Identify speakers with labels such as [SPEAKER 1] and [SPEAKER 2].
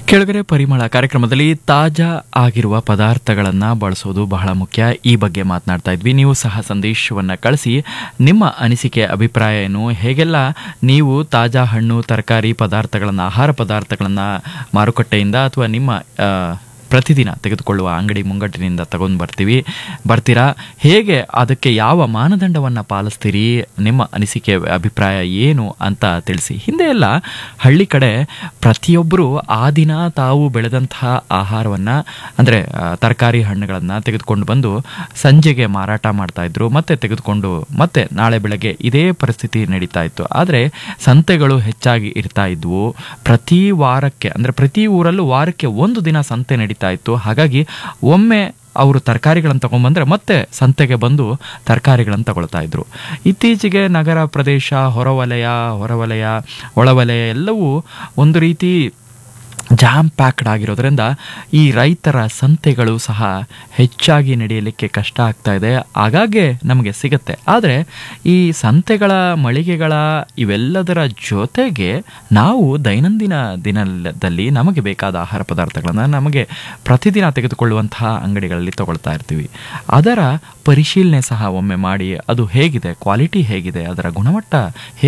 [SPEAKER 1] ಕೆಳಗರೆ ಪರಿಮಳ ಕಾರ್ಯಕ್ರಮದಲ್ಲಿ ತಾಜಾ ಆಗಿರುವ ಪದಾರ್ಥಗಳನ್ನು ಬಳಸೋದು ಬಹಳ ಮುಖ್ಯ ಈ ಬಗ್ಗೆ ಮಾತನಾಡ್ತಾ ಇದ್ವಿ ನೀವು ಸಹ ಸಂದೇಶವನ್ನು ಕಳಿಸಿ ನಿಮ್ಮ ಅನಿಸಿಕೆ ಅಭಿಪ್ರಾಯ ಏನು ಹೇಗೆಲ್ಲ ನೀವು ತಾಜಾ ಹಣ್ಣು ತರಕಾರಿ ಪದಾರ್ಥಗಳನ್ನು ಆಹಾರ ಪದಾರ್ಥಗಳನ್ನು ಮಾರುಕಟ್ಟೆಯಿಂದ ಅಥವಾ ನಿಮ್ಮ ಆ, ಪ್ರತಿದಿನ ತೆಗೆದುಕೊಳ್ಳುವ ಅಂಗಡಿ ಮುಂಗಟ್ಟಿನಿಂದ ತಗೊಂಡು ಬರ್ತೀವಿ ಬರ್ತೀರಾ ಹೇಗೆ ಅದಕ್ಕೆ ಯಾವ ಮಾನದಂಡವನ್ನು ಪಾಲಿಸ್ತೀರಿ ನಿಮ್ಮ ಅನಿಸಿಕೆ ಅಭಿಪ್ರಾಯ ಏನು ಅಂತ ತಿಳಿಸಿ ಹಿಂದೆ ಎಲ್ಲ ಹಳ್ಳಿ ಕಡೆ ಪ್ರತಿಯೊಬ್ಬರು ಆ ದಿನ ತಾವು ಬೆಳೆದಂತಹ ಆಹಾರವನ್ನು ಅಂದರೆ ತರಕಾರಿ ಹಣ್ಣುಗಳನ್ನು ತೆಗೆದುಕೊಂಡು ಬಂದು ಸಂಜೆಗೆ ಮಾರಾಟ ಮಾಡ್ತಾ ಇದ್ರು ಮತ್ತೆ ತೆಗೆದುಕೊಂಡು ಮತ್ತೆ ನಾಳೆ ಬೆಳಗ್ಗೆ ಇದೇ ಪರಿಸ್ಥಿತಿ ನಡೀತಾ ಇತ್ತು ಆದರೆ ಸಂತೆಗಳು ಹೆಚ್ಚಾಗಿ ಇರ್ತಾ ಇದ್ವು ಪ್ರತಿ ವಾರಕ್ಕೆ ಅಂದರೆ ಪ್ರತಿ ಊರಲ್ಲೂ ವಾರಕ್ಕೆ ಒಂದು ದಿನ ಸಂತೆ ನಡೀತಾ ಇತ್ತು ಹಾಗಾಗಿ ಒಮ್ಮೆ ಅವರು ತರಕಾರಿಗಳನ್ನು ತಗೊಂಡ್ಬಂದ್ರೆ ಮತ್ತೆ ಸಂತೆಗೆ ಬಂದು ತರಕಾರಿಗಳನ್ನು ತಗೊಳ್ತಾ ಇದ್ರು ಇತ್ತೀಚೆಗೆ ನಗರ ಪ್ರದೇಶ ಹೊರವಲಯ ಹೊರವಲಯ ಒಳವಲಯ ಎಲ್ಲವೂ ಒಂದು ರೀತಿ ಜಾಮ್ ಪ್ಯಾಕ್ಡ್ ಆಗಿರೋದ್ರಿಂದ ಈ ರೈತರ ಸಂತೆಗಳು ಸಹ ಹೆಚ್ಚಾಗಿ ನಡೆಯಲಿಕ್ಕೆ ಕಷ್ಟ ಆಗ್ತಾ ಇದೆ ಆಗಾಗ್ಗೆ ನಮಗೆ ಸಿಗತ್ತೆ ಆದರೆ ಈ ಸಂತೆಗಳ ಮಳಿಗೆಗಳ ಇವೆಲ್ಲದರ ಜೊತೆಗೆ ನಾವು ದೈನಂದಿನ ದಿನದಲ್ಲಿ ನಮಗೆ ಬೇಕಾದ ಆಹಾರ ಪದಾರ್ಥಗಳನ್ನು ನಮಗೆ ಪ್ರತಿದಿನ ತೆಗೆದುಕೊಳ್ಳುವಂತಹ ಅಂಗಡಿಗಳಲ್ಲಿ ತಗೊಳ್ತಾ ಇರ್ತೀವಿ ಅದರ ಪರಿಶೀಲನೆ ಸಹ ಒಮ್ಮೆ ಮಾಡಿ ಅದು ಹೇಗಿದೆ ಕ್ವಾಲಿಟಿ ಹೇಗಿದೆ ಅದರ ಗುಣಮಟ್ಟ